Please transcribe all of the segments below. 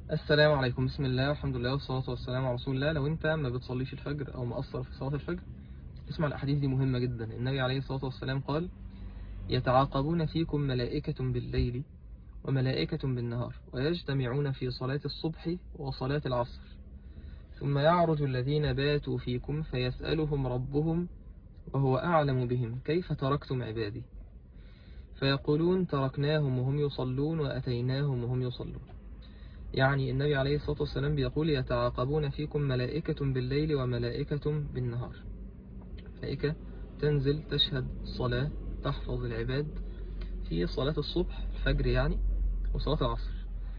السلام عليكم بسم الله والحمد لله والصلاة والسلام على رسول الله لو انت ما بتصليش الفجر او مقصر في صلاة الفجر اسمع الاحاديث دي مهمة جدا النبي عليه الصلاة والسلام قال يتعاقبون فيكم ملائكة بالليل وملائكة بالنهار ويجتمعون في صلاة الصبح وصلاة العصر ثم يعرج الذين باتوا فيكم فيسألهم ربهم وهو أعلم بهم كيف تركتم عبادي فيقولون تركناهم وهم يصلون وأتيناهم وهم يصلون يعني النبي عليه الصلاة والسلام بيقول يتعاقبون فيكم ملائكة بالليل وملائكة بالنهار ملائكة تنزل تشهد الصلاة تحفظ العباد في صلاة الصبح الفجر يعني وصلاة العصر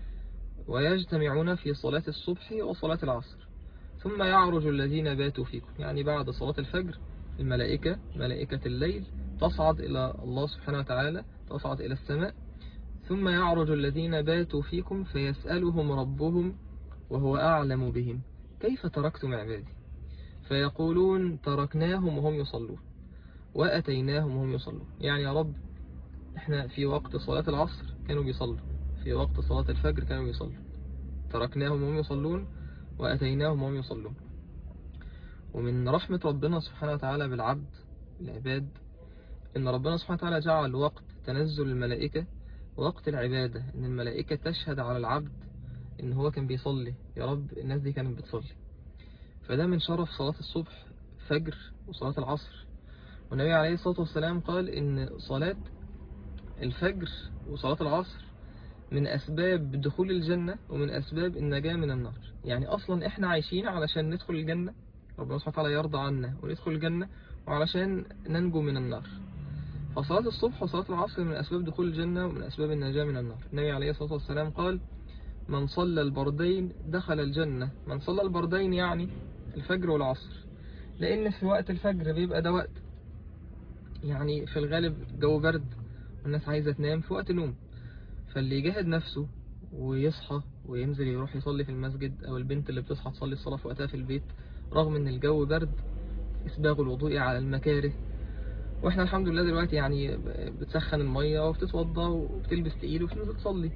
ويجتمعون في صلاة الصبح وصلاة العصر ثم يعرج الذين باتوا فيكم يعني بعد صلاة الفجر الملائكة ملائكة الليل تصعد إلى الله سبحانه وتعالى تصعد إلى السماء ثم يعرج الذين باتوا فيكم فيسألهم ربهم وهو أعلم بهم كيف تركتم عبادي فيقولون تركناهم وهم يصلون وأتيناهم وهم يصلون يعني يا رب احنا في وقت صلاة العصر كانوا بيصلوا في وقت صلاة الفجر كانوا بيصلوا تركناهم وهم يصلون وأتيناهم وهم يصلون ومن رحمة ربنا سبحانه وتعالى بالعبد العباد إن ربنا سبحانه وتعالى جعل وقت تنزل الملائكة وقت العبادة إن الملائكة تشهد على العبد إن هو كان بيصلي يا رب الناس دي كانت بتصلي فده من شرف صلاة الصبح فجر وصلاة العصر والنبي عليه الصلاة والسلام قال إن صلاة الفجر وصلاة العصر من أسباب دخول الجنة ومن أسباب النجاة من النار يعني أصلا إحنا عايشين علشان ندخل الجنة ربنا سبحانه وتعالى يرضى عنا وندخل الجنة وعلشان ننجو من النار فصلاة الصبح وصلاة العصر من أسباب دخول الجنة ومن أسباب النجاة من النار النبي عليه الصلاة والسلام قال من صلى البردين دخل الجنة من صلى البردين يعني الفجر والعصر لأن في وقت الفجر بيبقى ده وقت يعني في الغالب جو برد والناس عايزة تنام في وقت نوم فاللي يجاهد نفسه ويصحى وينزل يروح يصلي في المسجد أو البنت اللي بتصحى تصلي الصلاة في وقتها في البيت رغم إن الجو برد إسباغ الوضوء على المكاره واحنا الحمد لله دلوقتي يعني بتسخن المية وبتتوضى وبتلبس تقيل وبتنزل تصلي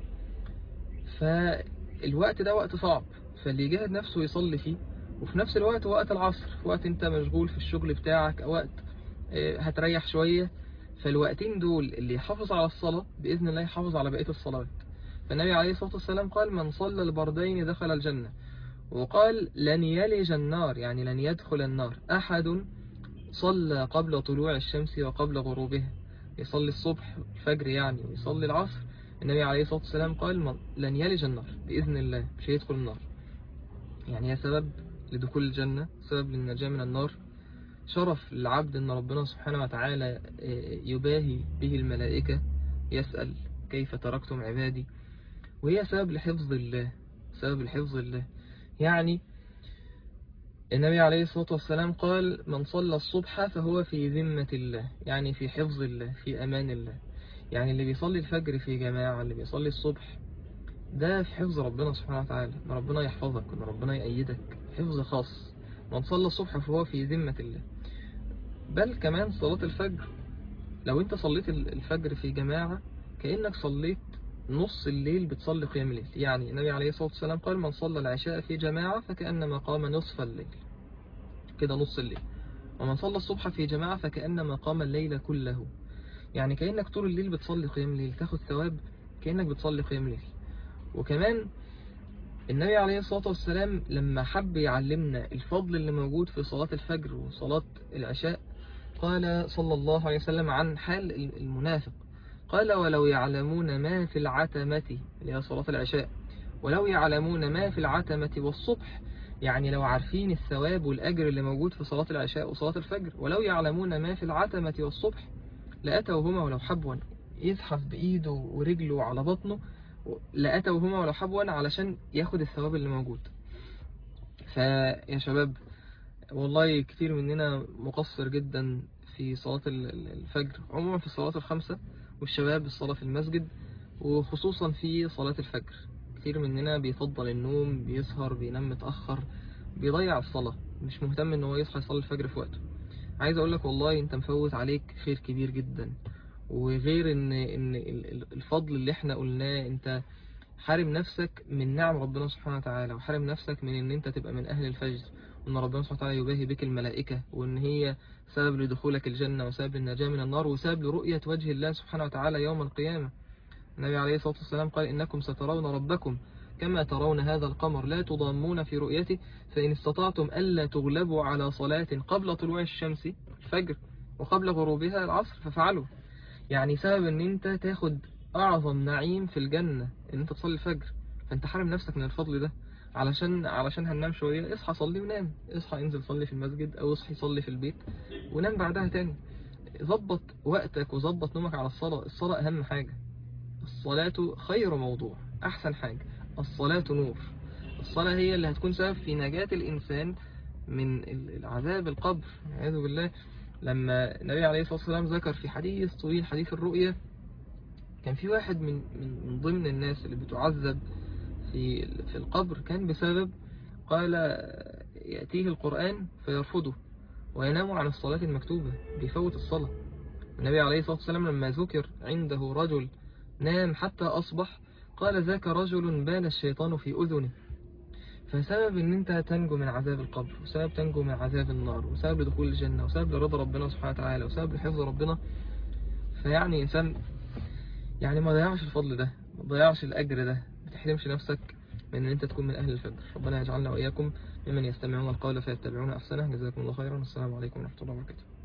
فالوقت ده وقت صعب فاللي يجاهد نفسه يصلي فيه وفي نفس الوقت وقت العصر وقت انت مشغول في الشغل بتاعك او وقت هتريح شوية فالوقتين دول اللي يحافظ على الصلاة بإذن الله يحافظ على بقية الصلوات فالنبي عليه الصلاة والسلام قال من صلى البردين دخل الجنة وقال لن يلج النار يعني لن يدخل النار أحد صلى قبل طلوع الشمس وقبل غروبها يصلي الصبح الفجر يعني ويصلي العصر النبي عليه الصلاة والسلام قال لن يلج النار بإذن الله مش هيدخل النار يعني هي سبب لدخول الجنة سبب للنجاة من النار شرف للعبد أن ربنا سبحانه وتعالى يباهي به الملائكة يسأل كيف تركتم عبادي وهي سبب لحفظ الله سبب لحفظ الله يعني النبي عليه الصلاة والسلام قال من صلى الصبح فهو في ذمة الله يعني في حفظ الله في أمان الله يعني اللي بيصلي الفجر في جماعة اللي بيصلي الصبح ده في حفظ ربنا سبحانه وتعالى ان ربنا يحفظك وان ربنا يأيدك حفظ خاص من صلى الصبح فهو في ذمة الله بل كمان صلاة الفجر لو انت صليت الفجر في جماعة كأنك صليت نص الليل بتصلي قيام الليل يعني النبي عليه الصلاة والسلام قال من صلى العشاء في جماعة فكأنما قام نصف الليل كده نص الليل ومن صلى الصبح في جماعة فكأنما قام الليل كله يعني كأنك طول الليل بتصلي قيام الليل تاخد ثواب كأنك بتصلي قيام الليل وكمان النبي عليه الصلاة والسلام لما حب يعلمنا الفضل اللي موجود في صلاة الفجر وصلاة العشاء قال صلى الله عليه وسلم عن حال المنافق قال ولو يعلمون ما في العتمة اللي هي صلاة العشاء ولو يعلمون ما في العتمة والصبح يعني لو عارفين الثواب والأجر اللي موجود في صلاة العشاء وصلاة الفجر ولو يعلمون ما في العتمة والصبح لأتوهما ولو حبوا يزحف بإيده ورجله على بطنه لأتوهما ولو حبوا علشان ياخد الثواب اللي موجود فيا شباب والله كتير مننا مقصر جدا في صلاة الفجر عموما في الصلاة الخمسة والشباب الصلاة في المسجد وخصوصا في صلاة الفجر كتير مننا بيفضل النوم بيسهر بينام متأخر بيضيع الصلاة مش مهتم ان هو يصحى يصلي الفجر في وقته عايز اقول لك والله انت مفوت عليك خير كبير جدا وغير ان ان الفضل اللي احنا قلناه انت حارم نفسك من نعم ربنا سبحانه وتعالى وحارم نفسك من ان انت تبقى من اهل الفجر وان ربنا سبحانه وتعالى يباهي بك الملائكة وان هي سبب لدخولك الجنة وسبب للنجاة من النار وسبب لرؤية وجه الله سبحانه وتعالى يوم القيامة النبي عليه الصلاة والسلام قال إنكم سترون ربكم كما ترون هذا القمر لا تضامون في رؤيته فإن استطعتم ألا تغلبوا على صلاة قبل طلوع الشمس الفجر وقبل غروبها العصر ففعلوا يعني سبب ان انت تاخد اعظم نعيم في الجنة ان انت تصلي الفجر فانت حارم نفسك من الفضل ده علشان علشان هننام شوية اصحى صلي ونام اصحى انزل صلي في المسجد او اصحي صلي في البيت ونام بعدها تاني ظبط وقتك وظبط نومك على الصلاة الصلاة اهم حاجة الصلاة خير موضوع احسن حاجة الصلاة نور الصلاة هي اللي هتكون سبب في نجاة الانسان من العذاب القبر والعياذ بالله لما النبي عليه الصلاة والسلام ذكر في حديث طويل حديث الرؤية كان في واحد من من ضمن الناس اللي بتعذب في في القبر كان بسبب قال يأتيه القرآن فيرفضه وينام عن الصلاة المكتوبة بيفوت الصلاة النبي عليه الصلاة والسلام لما ذكر عنده رجل نام حتى أصبح قال ذاك رجل بان الشيطان في أذنه فسبب ان انت تنجو من عذاب القبر وسبب تنجو من عذاب النار وسبب لدخول الجنة وسبب لرضا ربنا سبحانه وتعالى وسبب لحفظ ربنا فيعني انسان يعني ما ضيعش الفضل ده ما ضيعش الاجر ده ما تحرمش نفسك من ان انت تكون من اهل الفجر ربنا يجعلنا واياكم ممن يستمعون القول فيتبعون احسنه جزاكم الله خيرا والسلام عليكم ورحمه الله وبركاته